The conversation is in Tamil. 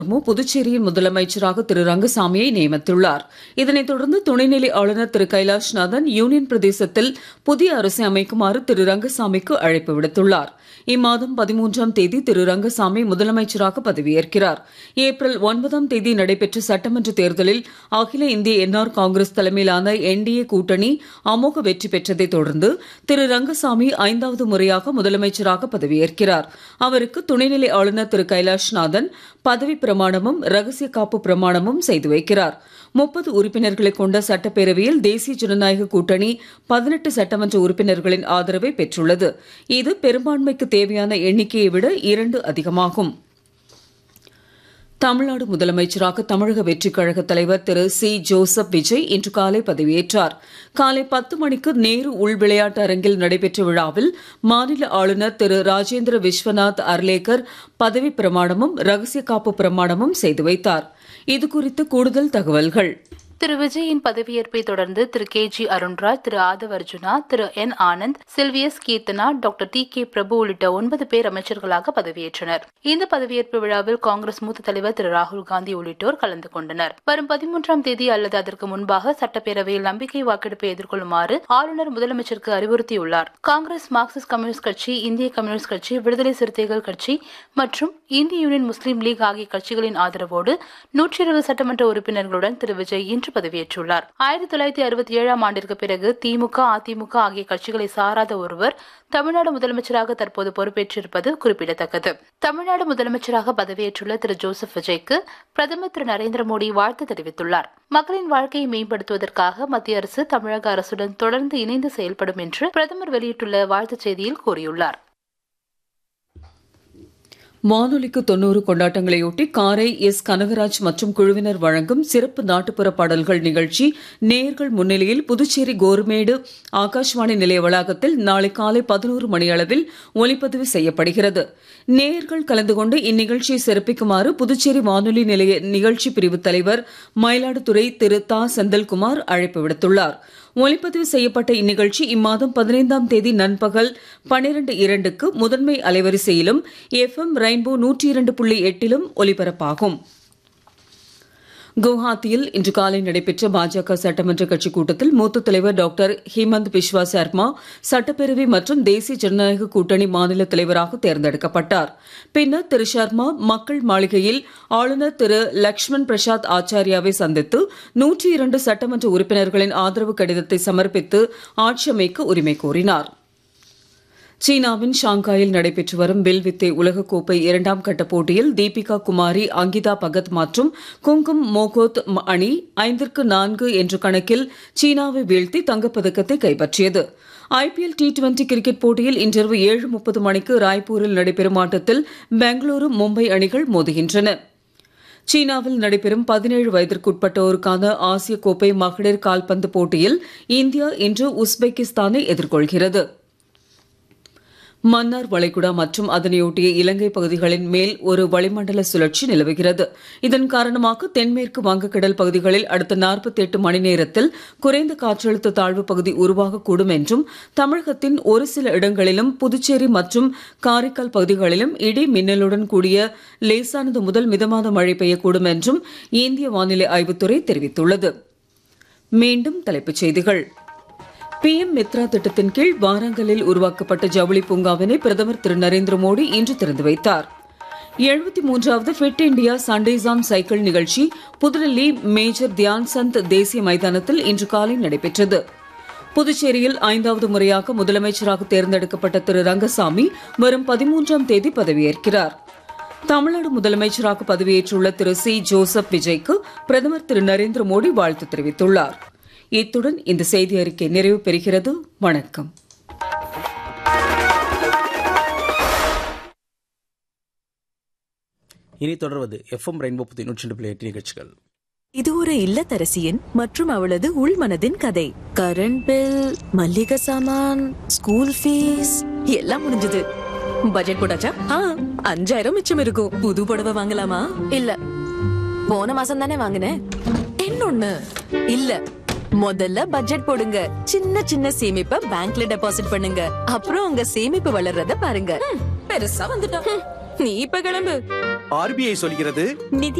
முர்மு புதுச்சேரியின் முதலமைச்சராக திரு ரங்கசாமியை நியமித்துள்ளார் இதனைத் தொடர்ந்து துணைநிலை ஆளுநர் திரு கைலாஷ்நாதன் யூனியன் பிரதேசத்தில் புதிய அரசை அமைக்குமாறு திரு ரங்கசாமிக்கு அழைப்பு விடுத்துள்ளார் இம்மாதம் பதிமூன்றாம் தேதி திரு ரங்கசாமி முதலமைச்சராக பதவியேற்கிறார் ஏப்ரல் ஒன்பதாம் தேதி நடைபெற்ற சட்டமன்ற தேர்தலில் அகில இந்திய என்ஆர் காங்கிரஸ் தலைமையிலான என்டிஏ கூட்டணி அமோக வெற்றி பெற்றதைத் தொடர்ந்து திரு ரங்கசாமி ஐந்தாவது முறையாக முதலமைச்சராக பதவியேற்கிறார் அவருக்கு துணைநிலை ஆளுநர் திரு கைலாஷ்நாதன் பதவி பிரமாணமும் ரகசிய காப்பு பிரமாணமும் செய்து வைக்கிறார் முப்பது உறுப்பினர்களை கொண்ட சட்டப்பேரவையில் தேசிய ஜனநாயக கூட்டணி பதினெட்டு சட்டமன்ற உறுப்பினர்களின் ஆதரவை பெற்றுள்ளது இது பெரும்பான்மைக்கு தேவையான எண்ணிக்கையை விட இரண்டு அதிகமாகும் தமிழ்நாடு முதலமைச்சராக தமிழக வெற்றிக் கழக தலைவர் திரு சி ஜோசப் விஜய் இன்று காலை பதவியேற்றார் காலை பத்து மணிக்கு நேரு உள் விளையாட்டு அரங்கில் நடைபெற்ற விழாவில் மாநில ஆளுநர் திரு ராஜேந்திர விஸ்வநாத் அர்லேக்கர் பதவி பிரமாணமும் ரகசிய காப்பு பிரமாணமும் செய்து வைத்தார் இதுகுறித்து கூடுதல் தகவல்கள் திரு விஜயின் பதவியேற்பை தொடர்ந்து Thiru K G Arunraj Thiru Aadhav Arjuna Thiru N Anand Silvius Keerthana doctor T K Prabhu உள்ளிட்ட ஒன்பது பேர் அமைச்சர்களாக பதவியேற்றனர் இந்த பதவியேற்பு விழாவில் காங்கிரஸ் மூத்த தலைவர் திரு ராகுல் காந்தி உள்ளிட்டோர் கலந்து கொண்டனர் வரும் பதிமூன்றாம் தேதி அல்லது அதற்கு முன்பாக சட்டப்பேரவையில் நம்பிக்கை வாக்கெடுப்பை எதிர்கொள்ளுமாறு ஆளுநர் முதலமைச்சருக்கு அறிவுறுத்தியுள்ளார் காங்கிரஸ் மார்க்சிஸ்ட் கம்யூனிஸ்ட் கட்சி இந்திய கம்யூனிஸ்ட் கட்சி விடுதலை சிறுத்தைகள் கட்சி மற்றும் இந்திய யூனியன் முஸ்லீம் லீக் ஆகிய கட்சிகளின் ஆதரவோடு நூற்றி இருபது சட்டமன்ற உறுப்பினர்களுடன் திரு விஜய் இன்று பதவியேற்றுள்ளார் ஆயிரத்தி தொள்ளாயிரத்தி அறுபத்தி ஏழாம் ஆண்டிற்கு பிறகு திமுக அதிமுக ஆகிய கட்சிகளை சாராத ஒருவர் தமிழ்நாடு முதலமைச்சராக தற்போது பொறுப்பேற்றிருப்பது குறிப்பிடத்தக்கது தமிழ்நாடு முதலமைச்சராக பதவியேற்றுள்ள திரு ஜோசப் விஜய்க்கு பிரதமர் திரு நரேந்திர மோடி வாழ்த்து தெரிவித்துள்ளார் மக்களின் வாழ்க்கையை மேம்படுத்துவதற்காக மத்திய அரசு தமிழக அரசுடன் தொடர்ந்து இணைந்து செயல்படும் என்று பிரதமர் வெளியிட்டுள்ள வாழ்த்துச் செய்தியில் கூறியுள்ளார் வானொலிக்கு தொன்னூறு கொண்டாட்டங்களையொட்டி காரை எஸ் கனகராஜ் மற்றும் குழுவினர் வழங்கும் சிறப்பு நாட்டுப்புற பாடல்கள் நிகழ்ச்சி நேயர்கள் முன்னிலையில் புதுச்சேரி கோர்மேடு ஆகாஷ்வாணி நிலைய வளாகத்தில் நாளை காலை பதினோரு மணியளவில் ஒலிப்பதிவு செய்யப்படுகிறது நேயர்கள் கலந்து கொண்டு இந்நிகழ்ச்சியை சிறப்பிக்குமாறு புதுச்சேரி வானொலி நிலைய நிகழ்ச்சி பிரிவு தலைவர் மயிலாடுதுறை திரு தா செந்தில்குமார் அழைப்பு விடுத்துள்ளார் ஒலிப்பதிவு செய்யப்பட்ட இந்நிகழ்ச்சி இம்மாதம் பதினைந்தாம் தேதி நண்பகல் பன்னிரண்டு இரண்டுக்கு முதன்மை அலைவரிசையிலும் எஃப்எம் ரெயின்போ நூற்றி இரண்டு புள்ளி எட்டிலும் ஒலிபரப்பாகும் குவஹாத்தியில் இன்று காலை நடைபெற்ற பாஜக சட்டமன்ற கட்சி கூட்டத்தில் மூத்த தலைவர் டாக்டர் ஹிமந்த் பிஸ்வா சர்மா சட்டப்பேரவை மற்றும் தேசிய ஜனநாயக கூட்டணி மாநில தலைவராக தேர்ந்தெடுக்கப்பட்டார் பின்னர் திரு சர்மா மக்கள் மாளிகையில் ஆளுநர் திரு லக்ஷ்மண் பிரசாத் ஆச்சாரியாவை சந்தித்து நூற்றி இரண்டு சட்டமன்ற உறுப்பினர்களின் ஆதரவு கடிதத்தை சமர்ப்பித்து ஆட்சி அமைக்க உரிமை கோரினார் சீனாவின் ஷாங்காயில் நடைபெற்று வரும் வில்வித்தை உலகக்கோப்பை இரண்டாம் கட்ட போட்டியில் தீபிகா குமாரி அங்கிதா பகத் மற்றும் குங்கும் மோகோத் அணி ஐந்திற்கு நான்கு என்ற கணக்கில் சீனாவை வீழ்த்தி தங்கப்பதக்கத்தை கைப்பற்றியது ஐபிஎல் டி டுவெண்டி கிரிக்கெட் போட்டியில் இன்றிரவு ஏழு முப்பது மணிக்கு ராய்ப்பூரில் நடைபெறும் ஆட்டத்தில் பெங்களூரு மும்பை அணிகள் மோதுகின்றன சீனாவில் நடைபெறும் பதினேழு வயதிற்குட்பட்டோருக்கான ஆசிய கோப்பை மகளிர் கால்பந்து போட்டியில் இந்தியா இன்று உஸ்பெகிஸ்தானை எதிர்கொள்கிறது மன்னார் வளைகுடா மற்றும் அதனையொட்டிய இலங்கை பகுதிகளின் மேல் ஒரு வளிமண்டல சுழற்சி நிலவுகிறது இதன் காரணமாக தென்மேற்கு வங்கக்கடல் பகுதிகளில் அடுத்த நாற்பத்தி எட்டு மணி நேரத்தில் குறைந்த காற்றழுத்த தாழ்வு பகுதி உருவாகக்கூடும் என்றும் தமிழகத்தின் ஒரு சில இடங்களிலும் புதுச்சேரி மற்றும் காரைக்கால் பகுதிகளிலும் இடி மின்னலுடன் கூடிய லேசானது முதல் மிதமான மழை பெய்யக்கூடும் என்றும் இந்திய வானிலை ஆய்வுத்துறை தெரிவித்துள்ளது மீண்டும் தலைப்புச் செய்திகள் பிஎம் மித்ரா திட்டத்தின் கீழ் வாராங்கலில் உருவாக்கப்பட்ட ஜவுளி பூங்காவினை பிரதமர் திரு நரேந்திர மோடி இன்று திறந்து வைத்தார் எழுபத்தி மூன்றாவது fit India Sundays on cycle நிகழ்ச்சி புதுடெல்லி மேஜர் தியான் சந்த் தேசிய மைதானத்தில் இன்று காலை நடைபெற்றது புதுச்சேரியில் ஐந்தாவது முறையாக முதலமைச்சராக தேர்ந்தெடுக்கப்பட்ட திரு ரங்கசாமி வரும் பதிமூன்றாம் தேதி பதவியேற்கிறார் தமிழ்நாடு முதலமைச்சராக பதவியேற்றுள்ள திரு சி ஜோசப் விஜய்க்கு பிரதமர் திரு நரேந்திர மோடி வாழ்த்து தெரிவித்துள்ளார் இத்துடன் இந்த செய்தி அறிக்கை நிறைவு பெறுகிறது வணக்கம் இனி தொடர்வது எஃப்எம் ரெயின்போ புத்தி நூற்றி ரெண்டு புள்ளி எட்டு நிகழ்ச்சிகள் இது ஒரு இல்லத்தரசியின் மற்றும் அவளது உள்மனதின் கதை கரண்ட் பில் மல்லிகை சாமான் ஸ்கூல் ஃபீஸ் எல்லாம் முடிஞ்சது பட்ஜெட் போட்டாச்சா ஆ அஞ்சாயிரம் மிச்சம் இருக்கும் புது புடவை வாங்கலாமா இல்ல போன மாசம் தானே வாங்கினேன் இன்னொன்னு இல்ல முதல்ல பட்ஜெட் போடுங்க சின்ன சின்ன சேமிப்பை பேங்க்ல டெபாசிட் பண்ணுங்க அப்புறம் உங்க சேமிப்பு வளர்றத பாருங்க பெருசா வந்துட்டோம் நீ இப்ப கிளம்பு ஆர்பிஐ சொல்கிறது நிதி